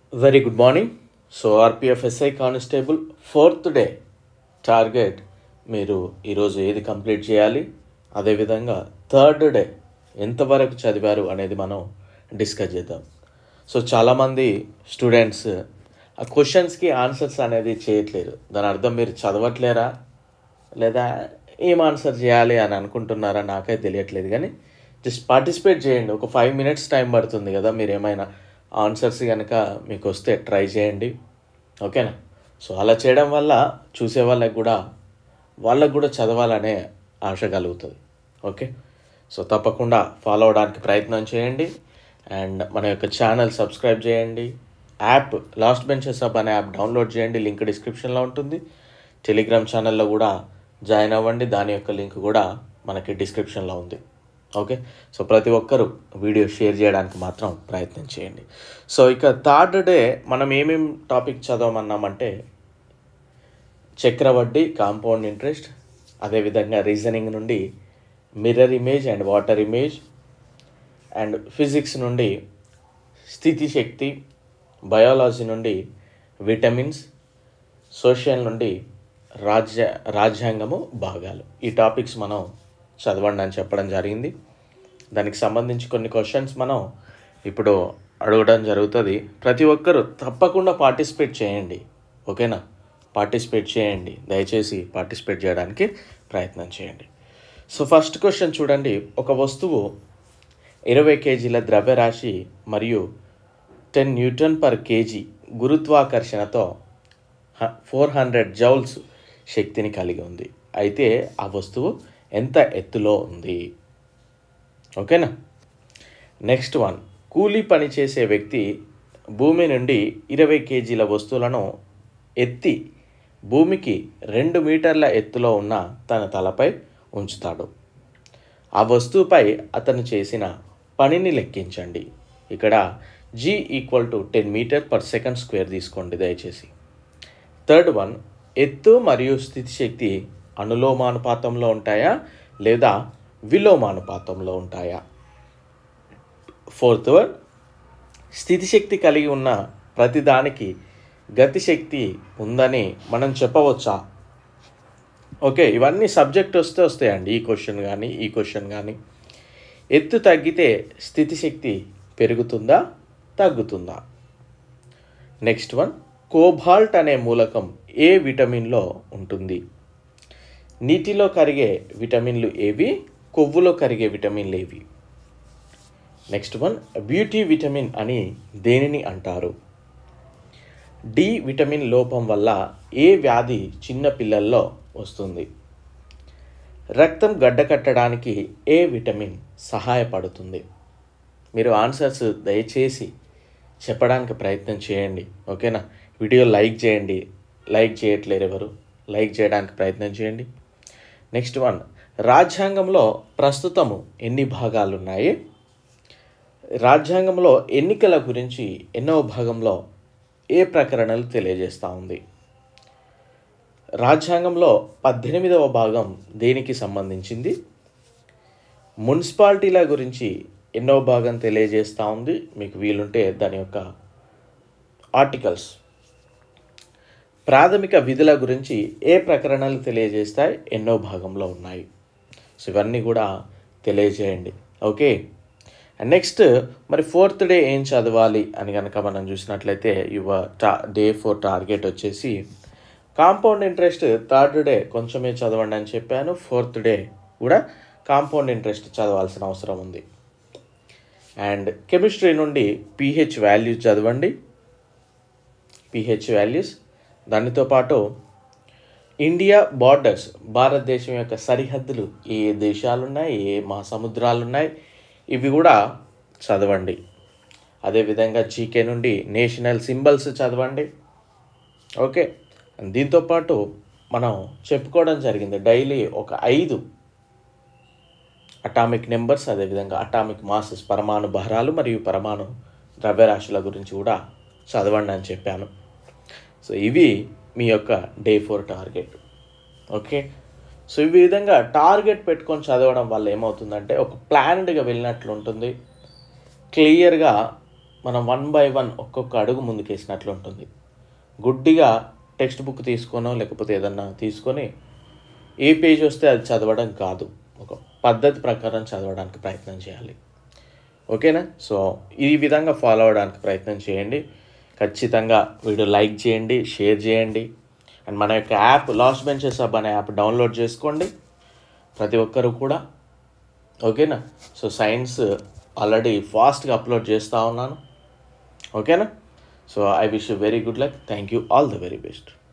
very good morning so RPF SI constable fourth day target మీరు ఈరోజు ఏది complete చేయాలి అదేవిధంగా థర్డ్ డే ఎంతవరకు చదివారు అనేది మనం డిస్కస్ చేద్దాం సో చాలామంది స్టూడెంట్స్ ఆ క్వశ్చన్స్కి ఆన్సర్స్ అనేది చేయట్లేరు దాని అర్థం మీరు చదవట్లేరా లేదా ఏం ఆన్సర్ చేయాలి అని అనుకుంటున్నారా నాకైతే తెలియట్లేదు కానీ జస్ట్ పార్టిసిపేట్ చేయండి ఒక ఫైవ్ మినిట్స్ టైం పడుతుంది కదా మీరు ఏమైనా ఆన్సర్స్ కనుక మీకు వస్తే ట్రై చేయండి ఓకేనా సో అలా చేయడం వల్ల చూసే వాళ్ళకి కూడా వాళ్ళకు కూడా చదవాలనే ఆశ కలుగుతుంది ఓకే సో తప్పకుండా ఫాలో అవడానికి ప్రయత్నం చేయండి అండ్ మన యొక్క ఛానల్ సబ్స్క్రైబ్ చేయండి యాప్ లాస్ట్ బెంచెస్ అప్ అనే యాప్ డౌన్లోడ్ చేయండి లింక్ డిస్క్రిప్షన్లో ఉంటుంది టెలిగ్రామ్ ఛానల్లో కూడా జాయిన్ అవ్వండి దాని యొక్క లింక్ కూడా మనకి డిస్క్రిప్షన్లో ఉంది ఓకే సో ప్రతి ఒక్కరూ వీడియో షేర్ చేయడానికి మాత్రం ప్రయత్నం చేయండి సో ఇక థర్డ్ డే మనం ఏమేం టాపిక్ చదవమన్నామంటే చక్రవడ్డీ కాంపౌండ్ ఇంట్రెస్ట్ అదేవిధంగా రీజనింగ్ నుండి mirror image and water image and physics నుండి స్థితి శక్తి బయాలజీ నుండి విటమిన్స్ సోషల్ నుండి రాజ్య రాజ్యాంగము భాగాలు ఈ టాపిక్స్ మనం చదవండి అని చెప్పడం జరిగింది దానికి సంబంధించి కొన్ని క్వశ్చన్స్ మనం ఇప్పుడు అడగడం జరుగుతుంది ప్రతి ఒక్కరూ తప్పకుండా పార్టిసిపేట్ చేయండి ఓకేనా పార్టిసిపేట్ చేయండి దయచేసి పార్టిసిపేట్ చేయడానికి ప్రయత్నం చేయండి సో ఫస్ట్ క్వశ్చన్ చూడండి ఒక వస్తువు ఇరవై కేజీల ద్రవ్యరాశి మరియు టెన్ న్యూటన్ పర్ కేజీ గురుత్వాకర్షణతో ఫోర్ హండ్రెడ్ జౌల్స్ శక్తిని కలిగి ఉంది అయితే ఆ వస్తువు ఎంత ఎత్తులో ఉంది ఓకేనా నెక్స్ట్ వన్ కూలీ పని చేసే వ్యక్తి భూమి నుండి ఇరవై కేజీల వస్తువులను ఎత్తి భూమికి రెండు మీటర్ల ఎత్తులో ఉన్న తన తలపై ఉంచుతాడు ఆ వస్తువుపై అతను చేసిన పనిని లెక్కించండి ఇక్కడ G equal to ten metre per second square తీసుకోండి దయచేసి థర్డ్ వన్ ఎత్తు మరియు స్థితి శక్తి అనులోమానుపాతంలో ఉంటాయా లేదా విలోమానుపాతంలో ఉంటాయా ఫోర్త్ వన్ స్థితిశక్తి కలిగి ఉన్న ప్రతిదానికి గతిశక్తి ఉందని మనం చెప్పవచ్చా ఓకే ఇవన్నీ సబ్జెక్ట్ వస్తే వస్తాయండి ఈ క్వశ్చన్ కానీ ఈ క్వశ్చన్ కానీ ఎత్తు తగ్గితే స్థితిశక్తి పెరుగుతుందా తగ్గుతుందా నెక్స్ట్ వన్ కోబాల్ట్ అనే మూలకం ఏ విటమిన్లో ఉంటుంది నీటిలో కరిగే విటమిన్లు ఏవి కొవ్వులో కరిగే విటమిన్లు ఏవి నెక్స్ట్ వన్ బ్యూటీ విటమిన్ అని దేనిని అంటారు డి విటమిన్ లోపం వల్ల ఏ వ్యాధి చిన్న పిల్లల్లో వస్తుంది రక్తం గడ్డకట్టడానికి ఏ విటమిన్ సహాయపడుతుంది మీరు ఆన్సర్స్ దయచేసి చెప్పడానికి ప్రయత్నం చేయండి ఓకేనా వీడియో లైక్ చేయండి లైక్ చేయట్లేరు ఎవరు లైక్ చేయడానికి ప్రయత్నం చేయండి నెక్స్ట్ వన్ రాజ్యాంగంలో ప్రస్తుతము ఎన్ని భాగాలు ఉన్నాయి రాజ్యాంగంలో ఎన్నికల గురించి ఎన్నో భాగంలో ఏ ప్రకరణలు తెలియజేస్తూ ఉంది రాజ్యాంగంలో పద్దెనిమిదవ భాగం దేనికి సంబంధించింది మున్సిపాలిటీల గురించి ఎన్నో భాగం తెలియజేస్తూ ఉంది మీకు వీలుంటే దాని యొక్క ఆర్టికల్స్ ప్రాథమిక విధుల గురించి ఏ ప్రకరణలు తెలియజేస్తాయి ఎన్నో భాగంలో ఉన్నాయి సో ఇవన్నీ కూడా తెలియజేయండి ఓకే నెక్స్ట్ మరి ఫోర్త్ డే ఏం చదవాలి అని కనుక మనం చూసినట్లయితే యువ టా డే ఫోర్ టార్గెట్ వచ్చేసి కాంపౌండ్ ఇంట్రెస్ట్ థర్డ్ డే కొంచెమే చదవండి అని చెప్పాను ఫోర్త్ డే కూడా కాంపౌండ్ ఇంట్రెస్ట్ చదవాల్సిన అవసరం ఉంది అండ్ కెమిస్ట్రీ నుండి పీహెచ్ వాల్యూస్ చదవండి పీహెచ్ వాల్యూస్ దానితో పాటు ఇండియా బార్డర్స్ భారతదేశం యొక్క సరిహద్దులు ఏ దేశాలు ఉన్నాయి ఏ మహాసముద్రాలు ఉన్నాయి ఇవి కూడా చదవండి అదేవిధంగా జీకే నుండి నేషనల్ సింబల్స్ చదవండి ఓకే దీంతోపాటు మనం చెప్పుకోవడం జరిగింది డైలీ ఒక ఐదు అటామిక్ నెంబర్స్ అదేవిధంగా అటామిక్ మాసెస్ పరమాణు బహరాలు మరియు పరమాణు ద్రవ్యరాశుల గురించి కూడా చదవండి అని చెప్పాను సో ఇవి మీ యొక్క day four target okay so ఈ విధంగా టార్గెట్ పెట్టుకొని చదవడం వల్ల ఏమవుతుందంటే ఒక ప్లాన్డ్గా వెళ్ళినట్లు ఉంటుంది క్లియర్గా మనం వన్ బై వన్ ఒక్కొక్క అడుగు ముందుకేసినట్లు ఉంటుంది గుడ్డిగా టెక్స్ట్ బుక్ తీసుకోనో లేకపోతే ఏదన్నా తీసుకొని ఏ పేజ్ వస్తే అది చదవడం కాదు ఒక పద్ధతి ప్రకారం చదవడానికి ప్రయత్నం చేయాలి ఓకేనా సో ఈ విధంగా ఫాలో అవ్వడానికి ప్రయత్నం చేయండి ఖచ్చితంగా వీడియో లైక్ చేయండి షేర్ చేయండి అండ్ మన యొక్క యాప్ లాస్ట్ బెంచెస్ హబ్ అనే యాప్ డౌన్లోడ్ చేసుకోండి ప్రతి ఒక్కరు కూడా ఓకేనా సో సైన్స్ ఆల్రెడీ ఫాస్ట్గా అప్లోడ్ చేస్తూ ఉన్నాను ఓకేనా so I wish you very good luck thank you all the very best